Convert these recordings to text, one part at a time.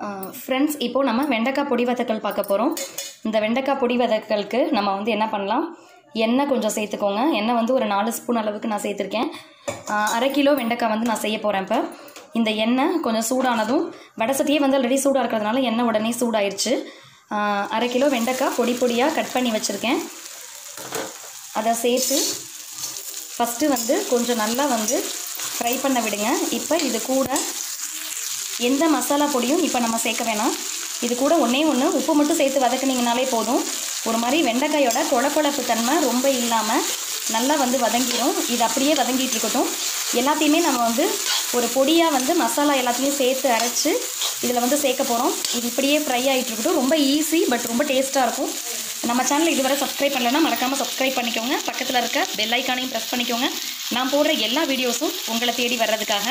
friends இப்போது நம்ம வெண்டைக்காய் பொடி வதக்கல் பார்க்க போகிறோம் இந்த வெண்டைக்காய் பொடி வதக்கலுக்கு நம்ம வந்து என்ன பண்ணலாம் எண்ணெய் கொஞ்சம் சேர்த்துக்கோங்க எண்ணெய் வந்து ஒரு நாலு ஸ்பூன் அளவுக்கு நான் சேர்த்துருக்கேன் ஆஹ் அரை கிலோ வெண்டைக்காய் வந்து நான் செய்ய போகிறேன் இப்போ இந்த எண்ணெய் கொஞ்சம் சூடானதும் வடை சட்டியே வந்து ஆல்ரெடி சூடாக இருக்கிறதுனால எண்ணெய் உடனே சூடாயிருச்சு ஆஹ் அரை கிலோ வெண்டைக்காய் பொடி பொடியாக கட் பண்ணி வச்சுருக்கேன் அதை சேர்த்து ஃபஸ்ட்டு வந்து கொஞ்சம் நல்லா வந்து ஃப்ரை பண்ண விடுங்க இப்போ இது கூட எந்த மசாலா பொடியும் இப்போ நம்ம சேர்க்க வேணாம் இது கூட ஒன்றே ஒன்று உப்பு மட்டும் சேர்த்து வதக்குனீங்கனாலே போதும் ஒரு மாதிரி வெண்டைக்காயோட கொழக்கொழப்பு தன்மை ரொம்ப இல்லாமல் நல்லா வந்து வதங்கிடும் இது அப்படியே வதங்கிட்டு இருக்கட்டும் எல்லாத்தையுமே நம்ம வந்து ஒரு பொடியாக வந்து மசாலா எல்லாத்தையும் சேர்த்து அரைச்சி இதில் வந்து சேர்க்க போகிறோம் இது இப்படியே ஃப்ரை ஆகிட்டு இருக்கட்டும் ரொம்ப ஈஸி பட் ரொம்ப டேஸ்ட்டாக இருக்கும் நம்ம சேனல் இதுவரை சப்ஸ்கிரைப் பண்ணலைன்னா மறக்காமல் சப்ஸ்கிரைப் பண்ணிக்கோங்க பக்கத்தில் இருக்க பெல் ஐக்கானையும் ப்ரெஸ் பண்ணிக்கோங்க நான் போடுற எல்லா வீடியோஸும் உங்களை தேடி வர்றதுக்காக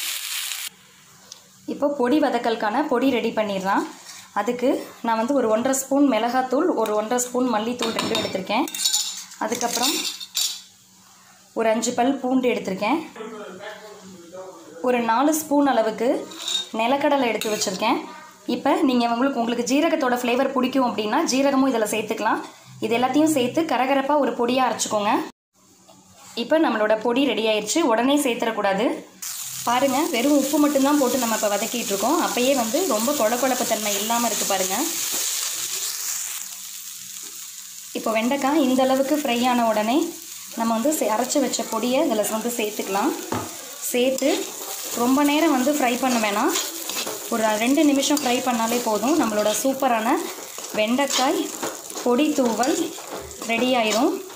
இப்போ பொடி வதக்கலுக்கான பொடி ரெடி பண்ணிடலாம் அதுக்கு நான் வந்து ஒரு ஒன்றரை ஸ்பூன் மிளகாத்தூள் ஒரு ஒன்றரை ஸ்பூன் மல்லித்தூள் ரெண்டும் எடுத்திருக்கேன் அதுக்கப்புறம் ஒரு அஞ்சு பல் பூண்டு எடுத்திருக்கேன் ஒரு நாலு ஸ்பூன் அளவுக்கு நிலக்கடலை எடுத்து வச்சுருக்கேன் இப்போ நீங்கள் உங்களுக்கு உங்களுக்கு ஜீரகத்தோட ஃப்ளேவர் பிடிக்கும் அப்படின்னா ஜீரகமும் இதில் சேர்த்துக்கலாம் இது எல்லாத்தையும் சேர்த்து கரகரப்பாக ஒரு பொடியாக அரைச்சிக்கோங்க இப்போ நம்மளோட பொடி ரெடி ஆயிடுச்சு உடனே சேர்த்துடக்கூடாது பாருங்கள் வெறும் உப்பு மட்டும்தான் போட்டு நம்ம இப்போ வதக்கிட்டு இருக்கோம் அப்பயே வந்து ரொம்ப கொழ கொழப்பு தன்மை இல்லாமல் இருக்குது பாருங்கள் இப்போ வெண்டைக்காய் இந்த அளவுக்கு ஃப்ரை ஆன உடனே நம்ம வந்து சே- அரைச்சி வச்ச பொடியை இதில் வந்து சேர்த்துக்கலாம் சேர்த்து ரொம்ப நேரம் வந்து ஃப்ரை பண்ண வேணாம் ஒரு ரெண்டு நிமிஷம் ஃப்ரை பண்ணாலே போதும் நம்மளோட சூப்பரான வெண்டைக்காய் பொடி தூவல் ரெடி ஆயிரும்